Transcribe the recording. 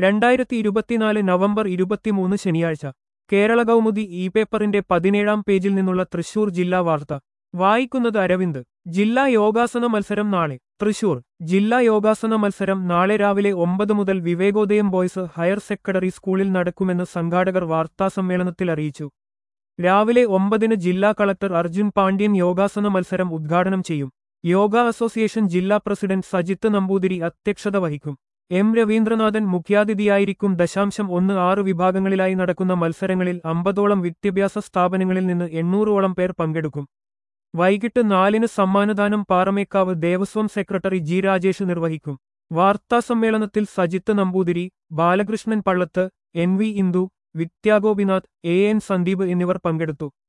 രണ്ടായിരത്തി ഇരുപത്തിനാല് നവംബർ ഇരുപത്തിമൂന്ന് ശനിയാഴ്ച കേരള കൗമുദി ഇ പേപ്പറിന്റെ പതിനേഴാം പേജിൽ നിന്നുള്ള തൃശൂർ ജില്ലാ വാർത്ത വായിക്കുന്നത് അരവിന്ദ് ജില്ലാ യോഗാസന മത്സരം നാളെ തൃശൂർ ജില്ലാ യോഗാസന മത്സരം നാളെ രാവിലെ ഒമ്പത് മുതൽ വിവേകോദയം ബോയ്സ് ഹയർ സെക്കൻഡറി സ്കൂളിൽ നടക്കുമെന്ന് സംഘാടകർ വാർത്താസമ്മേളനത്തിൽ അറിയിച്ചു രാവിലെ ഒമ്പതിന് ജില്ലാ കളക്ടർ അർജുൻ പാണ്ഡ്യൻ യോഗാസന മത്സരം ഉദ്ഘാടനം ചെയ്യും യോഗ അസോസിയേഷൻ ജില്ലാ പ്രസിഡന്റ് സജിത്ത് നമ്പൂതിരി അധ്യക്ഷത വഹിക്കും എം രവീന്ദ്രനാഥൻ മുഖ്യാതിഥിയായിരിക്കും ദശാംശം ഒന്ന് ആറ് വിഭാഗങ്ങളിലായി നടക്കുന്ന മത്സരങ്ങളിൽ അമ്പതോളം വിദ്യാഭ്യാസ സ്ഥാപനങ്ങളിൽ നിന്ന് എണ്ണൂറോളം പേർ പങ്കെടുക്കും വൈകിട്ട് നാലിന് സമ്മാനദാനം പാറമേക്കാവ് ദേവസ്വം സെക്രട്ടറി ജി രാജേഷ് നിർവഹിക്കും വാർത്താസമ്മേളനത്തിൽ Sajith Namboothiri Balakrishnan Pallath N V Indu Vidyagopinath A N Sandeep എന്നിവർ പങ്കെടുത്തു